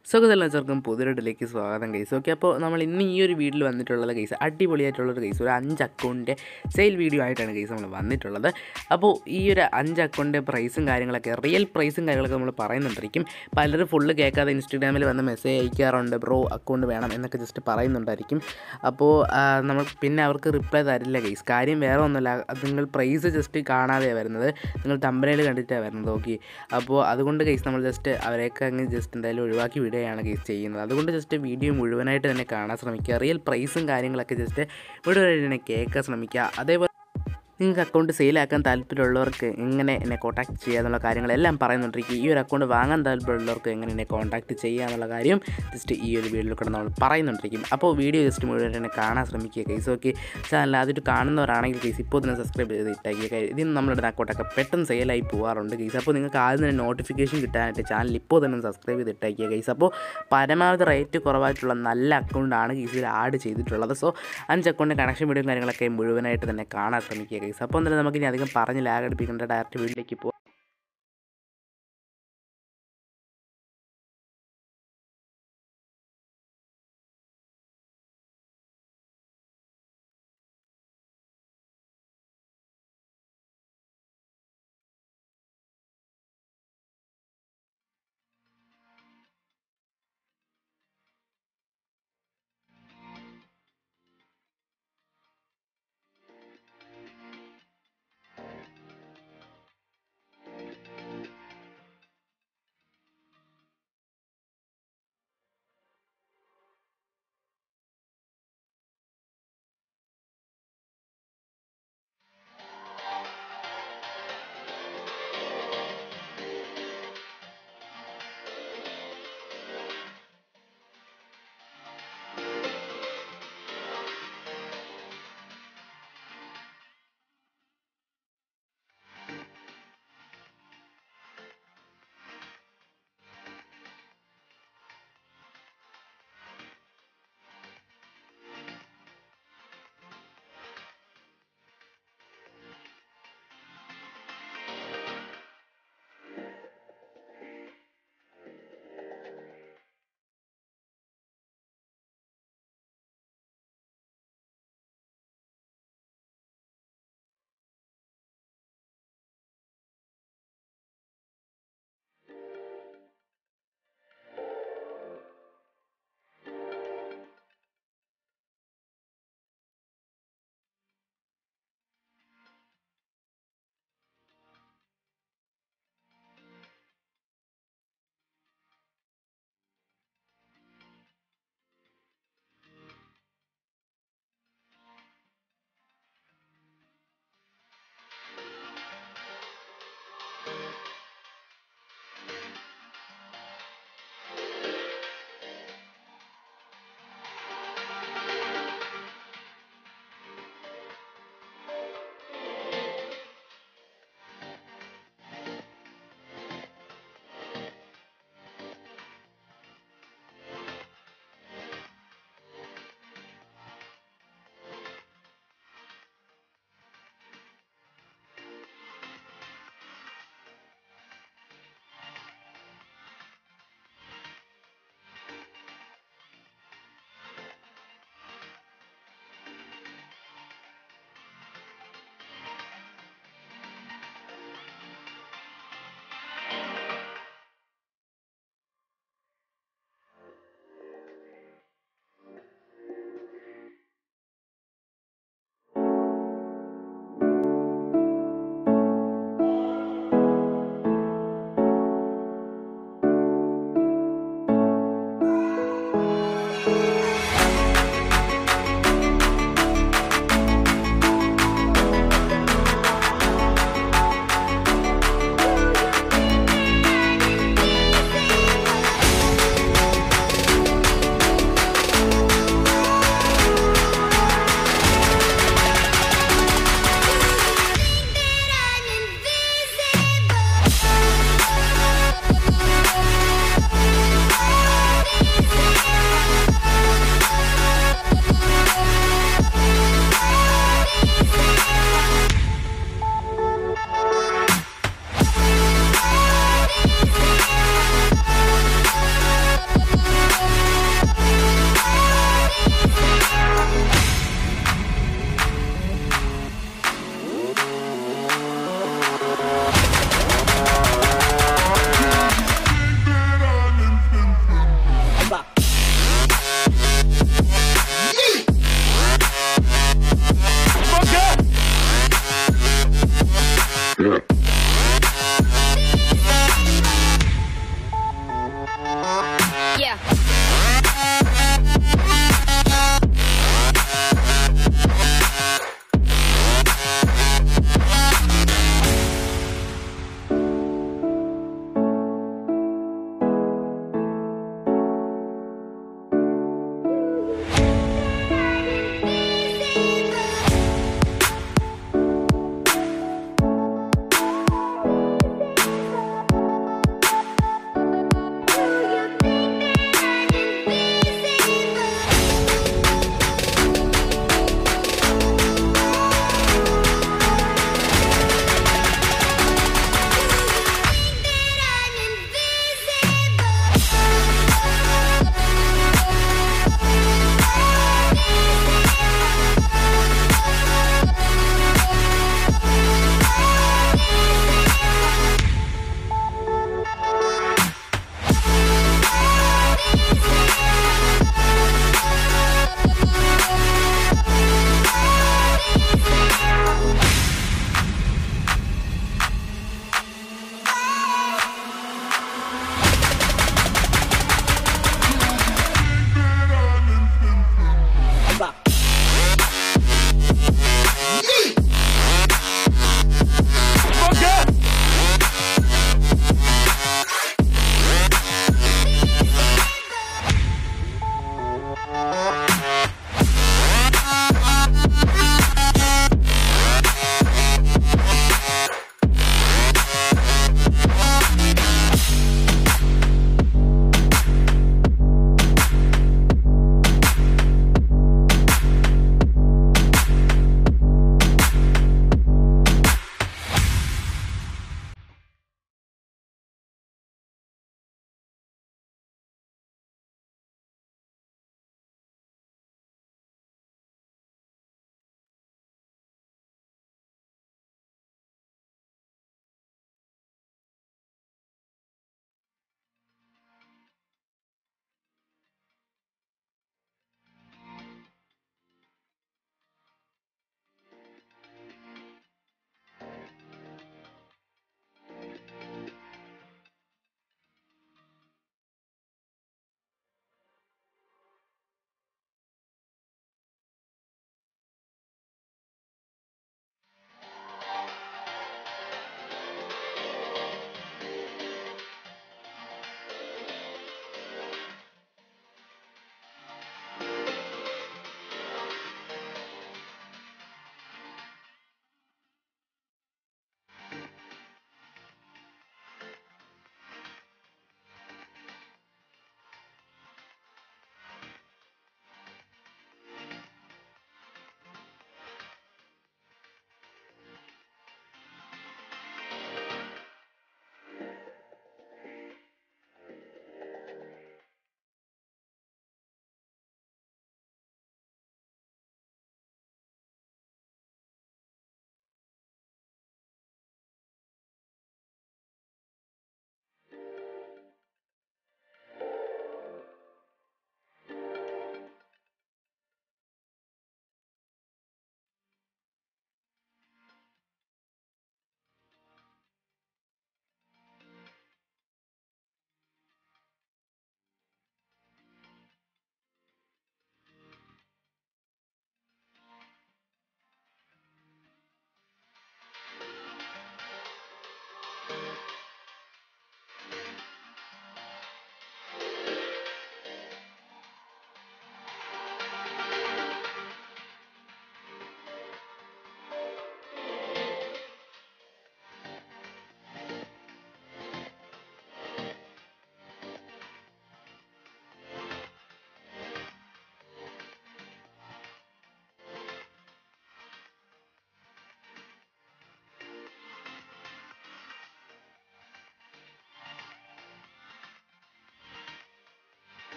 സുഖതെല്ലാം ചേർക്കും പുതിയൊരിടയിലേക്ക് സ്വാഗതം guys okay അപ്പോൾ നമ്മൾ ഇന്ന് ഈ ഒരു വീഡിയോയിൽ വന്നിട്ടുള്ളത് ഗൈസ് അടിപൊളിയായിട്ടുള്ളൊരു ഗൈസ് ഒരു അഞ്ച് അക്കൗണ്ടിൻ്റെ സെയിൽ വീഡിയോ ആയിട്ടാണ് ഗൈസ് നമ്മൾ വന്നിട്ടുള്ളത് അപ്പോൾ ഈ ഒരു അഞ്ച് അക്കൗണ്ടിൻ്റെ പ്രൈസും കാര്യങ്ങളൊക്കെ റിയൽ പ്രൈസും കാര്യങ്ങളൊക്കെ നമ്മൾ പറയുന്നുണ്ടായിരിക്കും പലരും ഫുള്ള് കേൾക്കാതെ ഇൻസ്റ്റാഗ്രാമിൽ വന്ന് മെസ്സേജ് അയക്കാറുണ്ട് ബ്രോ അക്കൗണ്ട് വേണം എന്നൊക്കെ ജസ്റ്റ് പറയുന്നുണ്ടായിരിക്കും അപ്പോൾ ആ, നമ്മൾ പിന്നെ അവർക്ക് റിപ്ലൈ തരില്ല ഗൈസ് കാര്യം വേറെ ഒന്നുമില്ല അത് നിങ്ങൾ പ്രൈസ് ജസ്റ്റ് കാണാതെയാണ് വരുന്നത് നിങ്ങൾ തമ്പനയിൽ കണ്ടിട്ടാണ് വരുന്നത് ഓക്കെ അപ്പോൾ അതുകൊണ്ട് ഗൈസ് നമ്മൾ ജസ്റ്റ് അവരെയൊക്കെ അങ്ങ് ജസ്റ്റ് എന്തായാലും ഒഴിവാക്കി വിടുകയാണ് ഗൈസ് ചെയ്യുന്നത് അതുകൊണ്ട് ജസ്റ്റ് വീഡിയോ മുഴുവനായിട്ട് തന്നെ കാണാൻ ശ്രമിക്കുക റിയൽ പ്രൈസും കാര്യങ്ങളൊക്കെ ജസ്റ്റ് മുഴുവനായിട്ട് തന്നെ കേൾക്കാൻ ശ്രമിക്കുക അതേപോലെ നിങ്ങൾക്ക് അക്കൗണ്ട് സെയിലാക്കാൻ താല്പര്യമുള്ളവർക്ക് എങ്ങനെ എന്നെ കോൺടാക്ട് ചെയ്യുക എന്നുള്ള കാര്യങ്ങളെല്ലാം പറയുന്നുണ്ടിരിക്കും ഈ ഒരു അക്കൗണ്ട് വാങ്ങാൻ താല്പര്യമുള്ളവർക്ക് എങ്ങനെ എന്നെ കോൺടാക്ട് ചെയ്യുക എന്നുള്ള കാര്യം ജസ്റ്റ് ഈ ഒരു വീഡിയോയിൽ കൂടെ നമ്മൾ പറയുന്നുണ്ടിരിക്കും അപ്പോൾ വീഡിയോ ജസ്റ്റ് മുഴുവൻ തന്നെ കാണാൻ ശ്രമിക്കുക കേസ് ഓക്കെ ചാനൽ ആദ്യമായിട്ട് കാണുന്നവരാണെങ്കിൽ കേസ് ഇപ്പോൾ തന്നെ സബ്സ്ക്രൈബ് ചെയ്ത് ഇട്ടാക്കിയ ഇതിന് നമ്മളുടെ അക്കൗണ്ടൊക്കെ പെട്ടെന്ന് സെയിലായി പോകാറുണ്ട് കേസ് അപ്പോൾ നിങ്ങൾക്ക് ആദ്യം തന്നെ നോട്ടിഫിക്കേഷൻ കിട്ടാനായിട്ട് ചാനൽ ഇപ്പോൾ തന്നെ സബ്സ്ക്രൈബ് ചെയ്ത് ഇട്ടാക്കിയ കേസ് അപ്പോൾ പരമാവധി റേറ്റ് കുറവായിട്ടുള്ള നല്ല അക്കൗണ്ടാണ് കേസിൽ ആഡ് ചെയ്തിട്ടുള്ളത് സോ അഞ്ച് അക്കൗണ്ട് കണക്ഷൻ വീഡിയോ കാര്യങ്ങളൊക്കെ മുഴുവനായിട്ട് തന്നെ കാണാൻ ശ്രമിക്കുക കേസ് അപ്പോൾ എന്തായാലും നമുക്ക് ഇനി അധികം പറഞ്ഞ് ലാഗ് അടിപ്പിക്കേണ്ട ഡയറക്റ്റ് വീഡിയോയിലേക്ക് പോകാം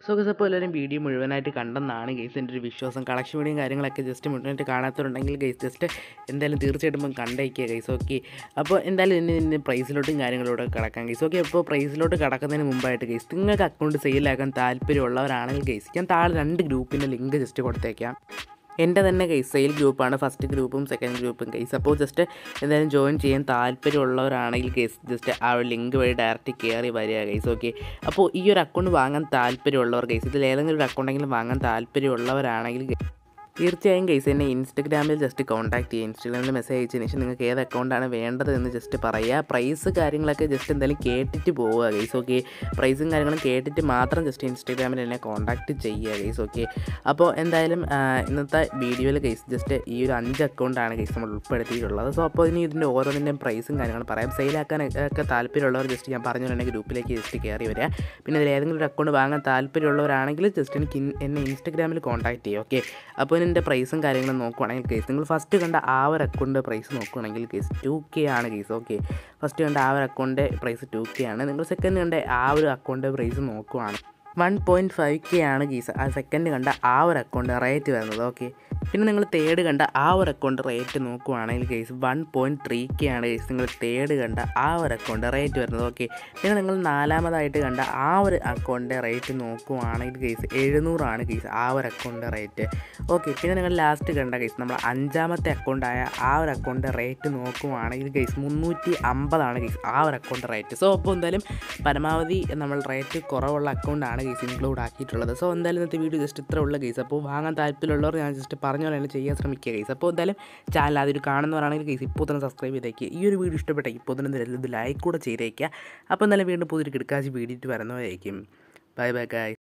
സോ ഗൈസ് അപ്പോൾ എല്ലാവരും വീഡിയോ മുഴുവനായിട്ട് കണ്ടെന്നാണ് ഗൈസ് എൻ്റെ ഒരു വിശ്വാസം കളക്ഷൻ വീഡിയോയും കാര്യങ്ങളൊക്കെ ജസ്റ്റ് മുഴുവനായിട്ട് കാണാത്തവരുണ്ടെങ്കിൽ ഗൈസ് ജസ്റ്റ് എന്തായാലും തീർച്ചയായിട്ടും ഇപ്പം കണ്ടേക്കുക ഗൈസ് ഓക്കെ അപ്പോൾ എന്തായാലും ഇനി ഇതിൻ്റെ പ്രൈസിലോട്ടും കാര്യങ്ങളോടൊക്കെ കിടക്കാം ഗൈസ് ഓക്കെ അപ്പോൾ പ്രൈസിലോട്ട് കിടക്കുന്നതിന് മുമ്പായിട്ട് ഗൈസ് നിങ്ങൾക്ക് അക്കൗണ്ട് സെയിലാക്കാൻ താല്പര്യമുള്ളവരാണെങ്കിൽ ഗൈസ് ഞാൻ താഴെ രണ്ട് ഗ്രൂപ്പിൻ്റെ ലിങ്ക് ജസ്റ്റ് കൊടുത്തേക്കാം എൻ്റെ തന്നെ കൈസ് സെയിൽ ഗ്രൂപ്പാണ് ഫസ്റ്റ് ഗ്രൂപ്പും സെക്കൻഡ് ഗ്രൂപ്പും കൈസ് അപ്പോൾ ജസ്റ്റ് എന്തായാലും ജോയിൻ ചെയ്യാൻ താല്പര്യമുള്ളവരാണെങ്കിൽ കേസ് ജസ്റ്റ് ആ ഒരു ലിങ്ക് വഴി ഡയറക്റ്റ് കയറി വരിക കൈസ് ഓക്കെ അപ്പോൾ ഈ ഒരു അക്കൗണ്ട് വാങ്ങാൻ താല്പര്യമുള്ളവർ കൈസ് ഇതിൽ ഏതെങ്കിലും ഒരു അക്കൗണ്ടെങ്കിലും വാങ്ങാൻ താല്പര്യമുള്ളവരാണെങ്കിൽ തീർച്ചയായും കേസ് എന്നെ ഇൻസ്റ്റഗ്രാമിൽ ജസ്റ്റ് കോൺടാക്ട് ചെയ്യുക ഇൻസ്റ്റഗ്രാമിൽ മെസ്സേജ് അയച്ചതിന് ശേഷം നിങ്ങൾക്ക് ഏത് അക്കൗണ്ടാണ് വേണ്ടത് എന്ന് ജസ്റ്റ് പറയുക പ്രൈസ് കാര്യങ്ങളൊക്കെ ജസ്റ്റ് എന്തായാലും കേട്ടിട്ട് പോവുക ഗൈസ് ഓക്കെ പ്രൈസും കാര്യങ്ങളും കേട്ടിട്ട് മാത്രം ജസ്റ്റ് ഇൻസ്റ്റഗ്രാമിൽ എന്നെ കോൺടാക്ട് ചെയ്യുക ഗൈസ് ഓക്കെ അപ്പോൾ എന്തായാലും ആ, ഇന്നത്തെ വീഡിയോയിൽ ഗൈസ് ജസ്റ്റ് ഈ ഒരു അഞ്ച് അക്കൗണ്ടാണ് ഗൈസ് നമ്മൾ ഉൾപ്പെടുത്തിയിട്ടുള്ളത് സോ അപ്പോൾ ഇനി ഇതിൻ്റെ ഓരോന്നിൻ്റെയും പ്രൈസും കാര്യങ്ങളും പറയാം സെയിലാക്കാൻ ഒക്കെ താല്പര്യമുള്ളവർ ജസ്റ്റ് ഞാൻ പറഞ്ഞു തന്നെ ഗ്രൂപ്പിലേക്ക് ജസ്റ്റ് കയറി വരിക പിന്നെ ഇതിൽ ഏതെങ്കിലും ഒരു അക്കൗണ്ട് വാങ്ങാൻ താല്പര്യമുള്ളവരാണെങ്കിൽ ജസ്റ്റ് എനിക്ക് ഇൻ- എന്നെ ഇൻസ്റ്റഗ്രാമിൽ കോൺടാക്ട് ചെയ്യുക ഓക്കെ അപ്പോൾ ഇതിൻ്റെ പ്രൈസും കാര്യങ്ങളും നോക്കുവാണെങ്കിൽ കേസ് നിങ്ങൾ ഫസ്റ്റ് കണ്ട ആ ഒരു അക്കൗണ്ട് പ്രൈസ് നോക്കുവാണെങ്കിൽ കേസ് ടു കെ ആണ് കേസ് ഓക്കെ ഫസ്റ്റ് കണ്ട ആ ഒരു അക്കൗണ്ട് പ്രൈസ് ടു കെ ആണ് നിങ്ങൾ സെക്കൻഡ് കണ്ട ആ ഒരു അക്കൗണ്ട് പ്രൈസ് നോക്കുവാണ് വൺ പോയിൻറ്റ് ഫൈവ് കെ ആണ് ഗീസ് ആ സെക്കൻഡ് കണ്ട ആ ഒരു അക്കൗണ്ട് റേറ്റ് വരുന്നത് ഓക്കെ പിന്നെ നിങ്ങൾ തേർഡ് കണ്ട ആ ഒരു അക്കൗണ്ട് റേറ്റ് നോക്കുവാണെങ്കിൽ guys one point three K ആണ് ഗൈസ് നിങ്ങൾ തേർഡ് കണ്ട ആ ഒരു അക്കൗണ്ട് റേറ്റ് വരുന്നത് ഓക്കെ പിന്നെ നിങ്ങൾ നാലാമതായിട്ട് കണ്ട ആ ഒരു അക്കൗണ്ട് റേറ്റ് നോക്കുവാണെങ്കിൽ ഗൈസ് എഴുന്നൂറാണ് ഗൈസ് ആ ഒരു അക്കൗണ്ട് റേറ്റ് ഓക്കെ പിന്നെ നിങ്ങൾ ലാസ്റ്റ് കണ്ട ഗൈസ് നമ്മൾ അഞ്ചാമത്തെ അക്കൗണ്ടായ ആ ഒരു അക്കൗണ്ട് റേറ്റ് നോക്കുവാണെങ്കിൽ ഗൈസ് മുന്നൂറ്റി അമ്പതാണ് ഗൈസ് ആ ഒരു അക്കൗണ്ട് റേറ്റ് സോ അപ്പോൾ എന്തായാലും പരമാവധി നമ്മൾ റേറ്റ് കുറവുള്ള അക്കൗണ്ടാണ് ഗൈസ് ഇൻക്ലൂഡ് ആക്കിയിട്ടുള്ളത് സോ എന്തായാലും ഇന്നത്തെ വീഡിയോ ജസ്റ്റ് ഇത്ര ഉള്ള ഗൈസ് അപ്പോൾ വാങ്ങാൻ താല്പര്യമുള്ളവർ ഞാൻ ജസ്റ്റ് പറഞ്ഞ പോലെ തന്നെ ചെയ്യാൻ ശ്രമിക്കുക ഗൈസ് അപ്പോൾ എന്തായാലും ചാനൽ അതൊരു കാണുന്നവരാണെങ്കിൽ ഗൈസ് ഇപ്പോൾ തന്നെ സബ്സ്ക്രൈബ് ചെയ്തേക്കുക ഈ ഒരു വീഡിയോ ഇഷ്ടപ്പെട്ട ഇപ്പോൾ തന്നെ ഇത് ലൈക്ക് കൂടെ ചെയ്തേക്കുക അപ്പോൾ എന്തായാലും വീണ്ടും പുതിയൊരു കിടക്കാശി വീഡിയോ വരുന്നവരായിരിക്കും ബൈ ബൈ ഗൈസ്